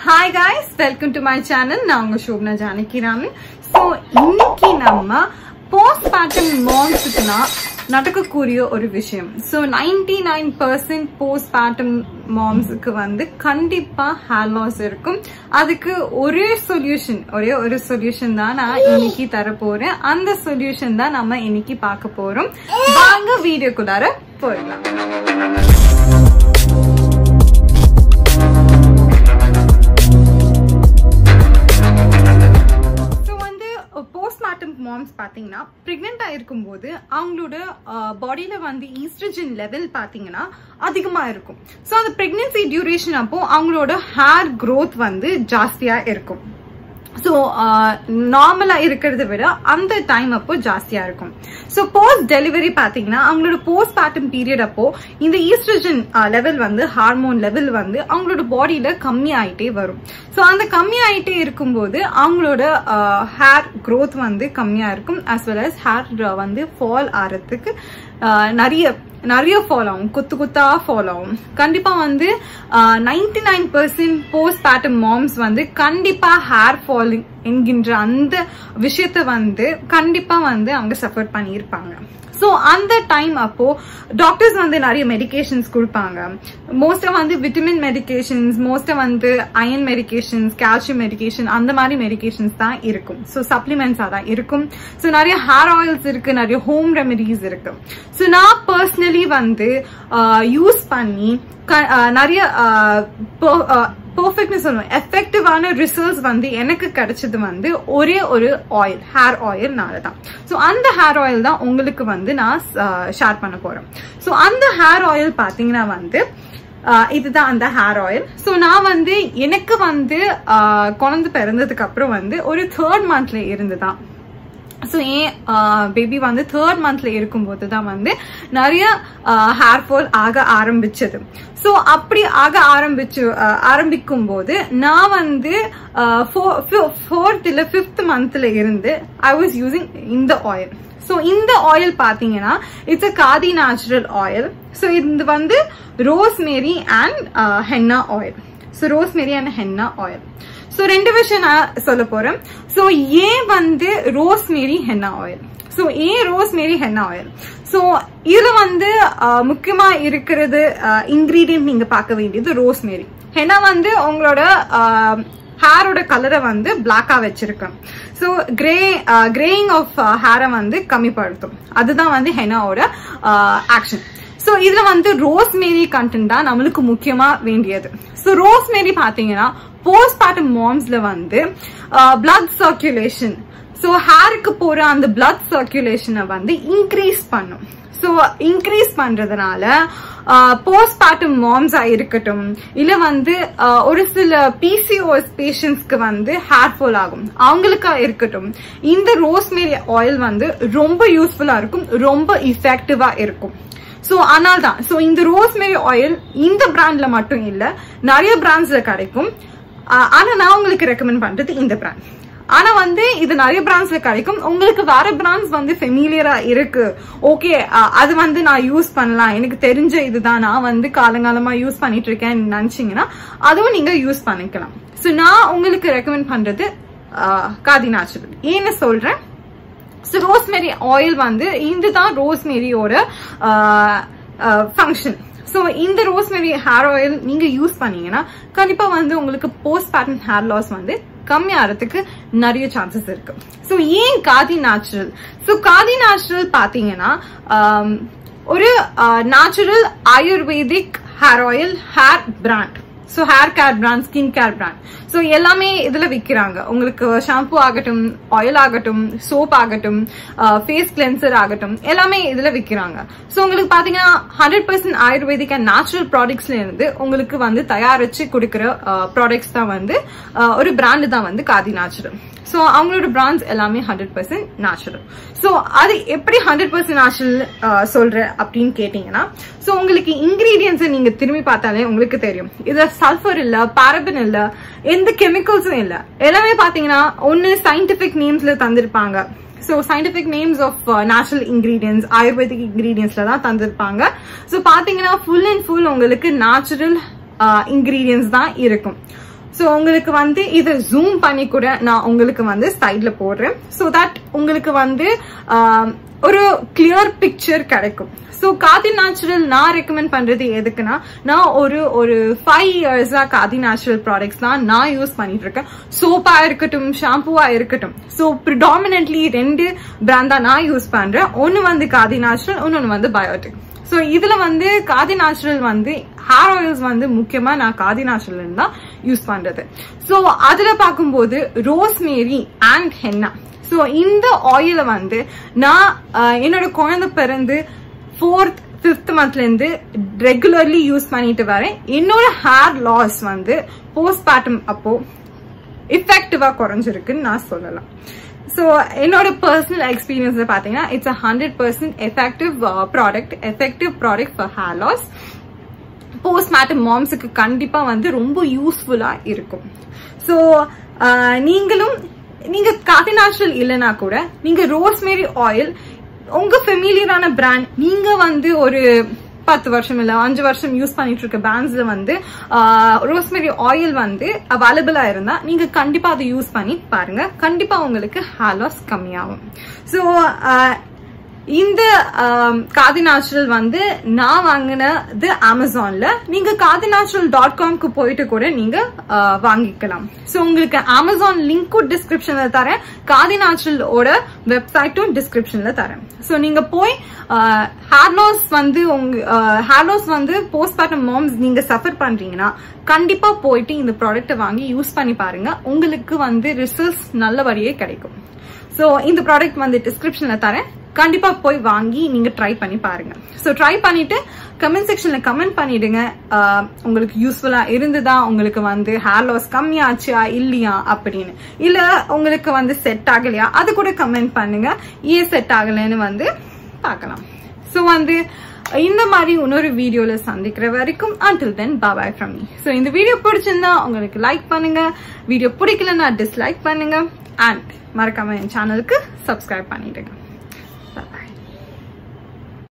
hi guys welcome to my channel நான் உங்க சோப்னா Janaki Raman so இன்னைக்கு நம்ம போஸ்ட் பேட்டர்ன் மாம்ஸுக்குனா நடக்கக்கூடிய ஒரு விஷயம் so ninety nine percent postpartum மாம்ஸுக்கு வந்து கண்டிப்பா ஹேர் லாஸ் இருக்கும் அதுக்கு ஒரே சொல்யூஷன் ஒரே ஒரு சொல்யூஷன் தான் நான் இன்னைக்கு தர போறேன் அந்த சொல்யூஷன் தான் நம்ம இன்னைக்கு பார்க்க போறோம் வாங்க வீடியோக்குள்ளார போயிடலாம் ஸோ வந்து போஸ்ட்மார்ட்டம் மாம்ஸ் பார்த்தீங்கன்னா ப்ரெக்னெண்ட்டாக இருக்கும்போது அவங்களோட பாடியில் வந்து ஈஸ்ட்ரஜன் லெவல் பார்த்தீங்கன்னா அதிகமாக இருக்கும் ஸோ அந்த ப்ரெக்னென்சி டியூரேஷன் அப்போ அவங்களோட ஹேர் growth வந்து ஜாஸ்தியாக இருக்கும் ஸோ நார்மலாக இருக்கிறத விட அந்த டைம் அப்போ ஜாஸ்தியாக இருக்கும் ஸோ போஸ்ட் டெலிவரி பார்த்தீங்கன்னா அவங்களோட போஸ்ட் பேட்டன் பீரியட் அப்போ இந்த ஈஸ்ட்ரஜன் லெவல் வந்து ஹார்மோன் லெவல் வந்து அவங்களோட பாடியில் கம்மியாயிட்டே வரும் ஸோ அந்த கம்மியாயிட்டே இருக்கும்போது அவங்களோட ஹேர் growth வந்து கம்மியாக இருக்கும் as well as ஹேர் வந்து ஃபால் ஆகிறதுக்கு நிறைய நிறைய ஃபாலோ ஆகும் குத்து குத்தா ஃபாலோ ஆகும் கண்டிப்பா வந்து ninety nine percent postpartum moms வந்து கண்டிப்பா ஹேர் ஃபாலிங் என்கின்ற அந்த விஷயத்த வந்து கண்டிப்பா வந்து அவங்க சஃபர் பண்ணியிருப்பாங்க ஸோ அந்த டைம் அப்போ டாக்டர்ஸ் வந்து நிறைய மெடிகேஷன்ஸ் கொடுப்பாங்க மோஸ்டா வந்து விட்டமின் மெடிகேஷன்ஸ் மோஸ்டா வந்து அயன் மெடிகேஷன்ஸ் கால்சியம் மெடிகேஷன் அந்த மாதிரி மெடிகேஷன்ஸ் தான் இருக்கும் ஸோ சப்ளிமெண்ட்ஸாக தான் இருக்கும் ஸோ நிறைய ஹேர் ஆயில்ஸ் இருக்கு நிறைய ஹோம் ரெமெடிஸ் இருக்கு ஸோ நான் பர்சனலி வந்து யூஸ் பண்ணி நிறைய பர்ஃபெக்ட்னு சொல்லுவேன் எஃபெக்டிவான ரிசல்ட்ஸ் வந்து எனக்கு கிடைச்சது வந்து ஒரே ஒரு ஆயில் ஹேர் ஆயில்னால தான் ஸோ அந்த ஹேர் ஆயில் தான் உங்களுக்கு வந்து நான் ஷேர் பண்ண போறேன் ஸோ அந்த ஹேர் ஆயில் பார்த்தீங்கன்னா வந்து இதுதான் அந்த ஹேர் ஆயில் ஸோ நான் வந்து எனக்கு வந்து குழந்தை பிறந்ததுக்கு அப்புறம் வந்து ஒரு தேர்ட் மந்த்ல இருந்து தான் ஸோ ஏன் பேபி வந்து தேர்ட் மந்த்ல இருக்கும்போது தான் வந்து நிறைய ஹேர் ஃபால் ஆக ஆரம்பிச்சது ஸோ அப்படி ஆக ஆரம்பிச்சு ஆரம்பிக்கும் போது நான் வந்து ஃபோர்த் இல்லை ஃபிஃப்த் மந்த்ல இருந்து ஐ வாஸ் யூசிங் இந்த ஆயில் ஸோ இந்த ஆயில் பார்த்தீங்கன்னா it's a Khadi natural oil so இது வந்து rosemary and henna oil so rosemary and henna oil so ரெண்டு விஷயம் நான் சொல்ல போறேன் ஸோ ஏன் வந்து ரோஸ்மேரி ஹென்னா ஆயில் ஸோ ஏன் ரோஸ்மேரி ஹென்னா ஆயில் ஸோ இதுல வந்து முக்கியமா இருக்கிறது இன்கிரீடியன்ட் நீங்க பார்க்க வேண்டியது ரோஸ்மேரி ஹென்னா வந்து உங்களோட ஹேரோட கலரை வந்து பிளாக்கா வச்சிருக்கேன் ஸோ கிரே கிரேயிங் ஆஃப் ஹேரை வந்து கம்மிப்படுத்தும் அதுதான் வந்து ஹெனாவோட ஆக்ஷன் ஸோ இதுல வந்து ரோஸ்மேரி கண்டென்ட் தான் நம்மளுக்கு முக்கியமா வேண்டியது ஸோ ரோஸ்மேரி பாத்தீங்கன்னா போஸ்ட் பார்ட்டம் மாம்ஸ்ல வந்து பிளட் சர்க்குலேஷன் ஸோ ஹேருக்கு போற அந்த பிளட் சர்க்குலேஷனை வந்து இன்க்ரீஸ் பண்ணும் ஸோ இன்க்ரீஸ் பண்றதுனால போஸ்ட் பார்ட்டம் மாம்ஸா இருக்கட்டும் இல்ல வந்து ஒரு சில பிசிஓஎஸ் பேஷண்ட்ஸ்க்கு வந்து ஹேர் ஃபால் ஆகும் அவங்களுக்கா இருக்கட்டும் இந்த ரோஸ்மேரி ஆயில் வந்து ரொம்ப யூஸ்ஃபுல்லா இருக்கும் ரொம்ப இஃபெக்டிவா இருக்கும் ஸோ ஆனால் தான் ஸோ இந்த ரோஸ்மேரி ஆயில் இந்த பிராண்ட்ல மட்டும் இல்ல நிறைய பிராண்ட்ஸ்ல கிடைக்கும் ஆனா நான் உங்களுக்கு ரெக்கமெண்ட் பண்றது இந்த பிராண்ட் ஆனா வந்து இது நிறைய பிராண்ட்ஸ்ல கிடைக்கும் உங்களுக்கு வேற பிராண்ட்ஸ் வந்து ஃபெமிலியரா இருக்கு ஓகே அது வந்து நான் யூஸ் பண்ணலாம் எனக்கு தெரிஞ்ச இதுதான் நான் வந்து காலங்காலமா யூஸ் பண்ணிட்டு இருக்கேன் நினைச்சீங்கன்னா அதுவும் நீங்க யூஸ் பண்ணிக்கலாம் ஸோ நான் உங்களுக்கு ரெக்கமெண்ட் பண்றது காதி நேச்சுரல் ஏன்னு சொல்றேன் ஸோ ரோஸ்மெரி ஆயில் வந்து இதுதான் ரோஸ்மெரியோட ஃபங்க்ஷன் ஸோ இந்த ரோஸ்மெரி ஹேர் ஆயில் நீங்க யூஸ் பண்ணீங்கன்னா கண்டிப்பா வந்து உங்களுக்கு போஸ்ட் பேட்டர்ன் ஹேர் லாஸ் வந்து கம்மியாகிறதுக்கு நிறைய சான்சஸ் இருக்கு ஸோ ஏன் Khadi natural so Khadi natural பார்த்தீங்கன்னா ஒரு natural Ayurvedic hair oil hair brand so hair care brand skin care brand so எல்லாமே இதில் விற்கிறாங்க உங்களுக்கு ஷாம்பு ஆகட்டும் ஆயில் ஆகட்டும் சோப் ஆகட்டும் ஃபேஸ் கிளென்சர் ஆகட்டும் எல்லாமே இதில் விற்கிறாங்க ஸோ உங்களுக்கு பார்த்தீங்கன்னா hundred percent Ayurvedic and natural ப்ராடக்ட்ஸ்ல இருந்து உங்களுக்கு வந்து தயாரிச்சு கொடுக்குற ப்ராடக்ட்ஸ் தான் வந்து ஒரு பிராண்டு தான் வந்து காதி நேச்சுரல் ஸோ அவங்களோட பிராண்ட்ஸ் எல்லாமே ஹண்ட்ரட் பர்சன்ட் நேச்சுரல் ஸோ அது எப்படி ஹண்ட்ரட் பர்சன்ட் நேச்சுரல் சொல்ற அப்படின்னு கேட்டீங்கன்னா ஸோ உங்களுக்கு இன்கிரீடியன்ஸை நீங்க திரும்பி பார்த்தாலே உங்களுக்கு தெரியும் இதுல சல்ஃபர் இல்ல பாரபன் இல்ல எந்த கெமிக்கல்ஸும் இல்ல எல்லாமே பாத்தீங்கன்னா ஒன்னு சயின்டிபிக் நேம்ஸ்ல தந்திருப்பாங்க so scientific names of natural ingredients Ayurvedic இன்கிரீடியன்ஸ்ல தான் தந்திருப்பாங்க ஸோ பாத்தீங்கன்னா ஃபுல் அண்ட் ஃபுல் உங்களுக்கு நேச்சுரல் இன்கிரீடியன்ஸ் தான் இருக்கும் ஸோ உங்களுக்கு வந்து இதை ஜூம் பண்ணி கூட நான் உங்களுக்கு வந்து சைட்ல போடுறேன் ஸோ தட் உங்களுக்கு வந்து ஆஹ், ஒரு கிளியர் பிக்சர் கிடைக்கும் ஸோ காதி நேச்சுரல் நான் ரெக்கமெண்ட் பண்றது எதுக்குன்னா நான் ஒரு ஒரு ஃபைவ் இயர்ஸா காதி நேச்சுரல் ப்ராடக்ட்ஸ் தான் நான் யூஸ் பண்ணிட்டு இருக்கேன் சோப்பா இருக்கட்டும் ஷாம்புவா இருக்கட்டும் ஸோ ப்ரிடாமினன்ட்லி ரெண்டு பிராண்ட் தான் நான் யூஸ் பண்றேன் ஒன்னு வந்து காதி நேச்சுரல் இன்னொன்னு வந்து பயோட்டிக் ஸோ இதுல வந்து காதி நேச்சுரல் வந்து ஹேர் ஆயில்ஸ் வந்து முக்கியமா நான் காதி நேச்சுரல் தான் யூஸ் பண்றது ஸோ அதுல பார்க்கும்போது ரோஸ்மேரி அண்ட் ஹென்னா ஸோ இந்த ஆயிலை வந்து நான் அஹ், என்னோட குழந்தை பிறந்து ஃபோர்த் ஃபிஃப்த் மந்த்ல இருந்து ரெகுலர்லி யூஸ் பண்ணிட்டு வரேன் என்னோட ஹேர் லாஸ் வந்து போஸ்ட் பார்ட்டம் அப்போ எஃபெக்டிவா குறைஞ்சிருக்குன்னு நான் சொல்லலாம் ஸோ என்னோட பர்சனல் எக்ஸ்பீரியன்ஸ்ல பார்த்தீங்கன்னா it's a hundred percent effective product effective product for hair loss postpartum மாம்ஸுக்கு கண்டிப்பா வந்து ரொம்ப யூஸ்ஃபுல்லா இருக்கும் ஸோ நீங்களும் நீங்க காதி நேச்சுரல் இல்லைன்னா கூட நீங்க ரோஸ்மேரி ஆயில் உங்க ஃபெமிலியரான பிராண்ட் நீங்க வந்து ஒரு பத்து வருஷம் இல்ல அஞ்சு வருஷம் யூஸ் பண்ணிட்டு இருக்க பிராண்ட்ஸ்ல வந்து ரோஸ்மெரி ஆயில் வந்து அவைலபிளா இருந்தா நீங்க கண்டிப்பா அதை யூஸ் பண்ணி பாருங்க கண்டிப்பா உங்களுக்கு ஹேர் லாஸ் கம்மியாகும் ஸோ இந்த ஆம், காதி நேச்சுரல் வந்து நான் வாங்கினது அமேசான்ல நீங்க காதி நேச்சுரல் டாட் காம்க்கு போயிட்டு கூட நீங்க ஆ, வாங்கிக்கலாம் ஸோ உங்களுக்கு அமேசான் லிங்க்கும் டிஸ்கிரிப்ஷன்ல தரேன் காதி நேச்சுரலோட வெப்சைட்டும் டிஸ்கிரிப்ஷன்ல தரேன் ஸோ நீங்க போய் ஹேர் லாஸ் வந்து உங்க ஹேர் லாஸ் வந்து போஸ்ட் பார்ட்டம் மாம்ஸ் நீங்க சஃபர் பண்றீங்கன்னா கண்டிப்பா போயிட்டு இந்த ப்ராடக்ட்டை வாங்கி யூஸ் பண்ணி பாருங்க உங்களுக்கு வந்து ரிசல்ட்ஸ் நல்லபடியே கிடைக்கும் ஸோ இந்த ப்ராடக்ட் வந்து டிஸ்கிரிப்ஷன்ல தரேன் கண்டிப்பா போய் வாங்கி நீங்க ட்ரை பண்ணி பாருங்க ஸோ ட்ரை பண்ணிட்டு கமெண்ட் செக்ஷன்ல கமெண்ட் பண்ணிடுங்க ஆஹ் உங்களுக்கு யூஸ்ஃபுல்லா இருந்ததா உங்களுக்கு வந்து ஹேர் லாஸ் கம்மியாச்சா இல்லையா அப்படின்னு இல்ல உங்களுக்கு வந்து செட் ஆகலையா அது கூட கமெண்ட் பண்ணுங்க ஏன் செட் ஆகலைன்னு வந்து பார்க்கலாம் ஸோ வந்து இந்த மாதிரி இன்னொரு வீடியோல சந்திக்கிற வரைக்கும் until then bye bye from me so இந்த வீடியோ பிடிச்சிருந்தா உங்களுக்கு லைக் பண்ணுங்க வீடியோ பிடிக்கலன்னா டிஸ்லைக் பண்ணுங்க அண்ட் மறக்காம என் சேனலுக்கு சப்ஸ்கிரைப் பண்ணிடுங்க